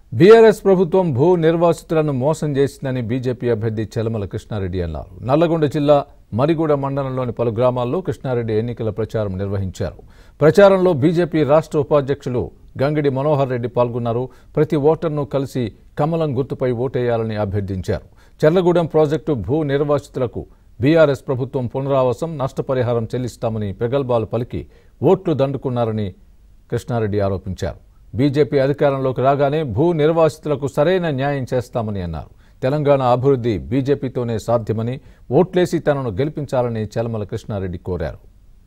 BRS ప్రభుత్వం భూ నిర్వాసితులను మోసం చేసిందని బీజేపీ అభ్యర్థి చలమల కృష్ణారెడ్డి అన్నారు నల్లగొండ జిల్లా మరిగూడ మండలంలోని పలు గ్రామాల్లో కృష్ణారెడ్డి ఎన్నికల ప్రచారం నిర్వహించారు ప్రచారంలో బీజేపీ రాష్ట్ర ఉపాధ్యక్షులు గంగిడి మనోహర్ రెడ్డి పాల్గొన్నారు ప్రతి ఓటర్ను కలిసి కమలం గుర్తుపై ఓటేయాలని అభ్యర్థించారు చర్లగూడెం ప్రాజెక్టు భూ నిర్వాసితులకు బీఆర్ఎస్ ప్రభుత్వం పునరావాసం నష్టపరిహారం చెల్లిస్తామని ప్రగల్భాలు పలికి ఓట్లు దండుకున్నారని కృష్ణారెడ్డి ఆరోపించారు బీజేపీ అధికారంలోకి రాగానే భూ నిర్వాసితులకు సరైన న్యాయం చేస్తామని అన్నారు తెలంగాణ అభివృద్ధి బీజేపీతోనే సాధ్యమని ఓట్లేసి తనను గెలిపించాలని చలమల కృష్ణారెడ్డి కోరారు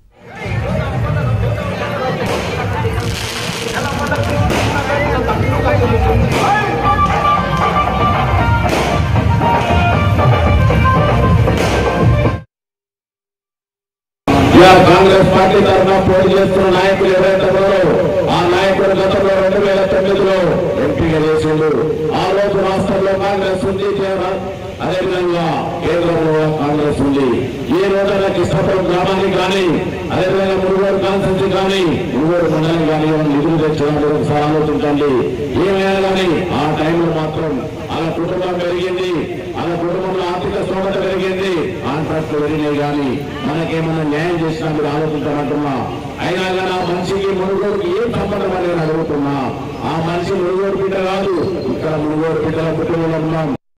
ఇవాళ కాంగ్రెస్ పార్టీ తరఫున పోటీ చేస్తున్న నాయకులు ఎవరైతే ఉన్నారో ఆ నాయకుడు గతంలో రెండు వేల తొమ్మిదిలో ఎంపీగా చేసిండు ఆ రోజు రాష్ట్రంలో కాంగ్రెస్ ఉంది కేవలం అదేవిధంగా కేంద్రంలో కూడా కాంగ్రెస్ ఉంది ఈ రోజున కృష్ణపురం గ్రామానికి కానీ అదేవిధంగా మునుగోడు కాన్సెన్సీ కానీ మునుగోడు మండలం కానీ ఏమైనా నిధులు తెచ్చినప్పుడు ఒకసారి ఆలోచించండి ఏమైనా కానీ ఆ టైంలో మాత్రం వాళ్ళ కుటుంబం పెరిగింది వాళ్ళ కుటుంబంలో ఆర్థిక స్తోమత పెరిగింది కాంట్రాక్ట్లు పెరిగినాయి కానీ మనకేమన్నా న్యాయం చేసినా మీరు ఆలోచించాలంటున్నా అయినా కానీ ఆ మనిషికి మునుగోడుకి ఏం సంబంధం అనేది అడుగుతున్నా ఆ మనిషి మునుగోడు బిడ్డ కాదు ఇక్కడ మునుగోడు బిడ్డల కుటుంబంలో ఉన్నాం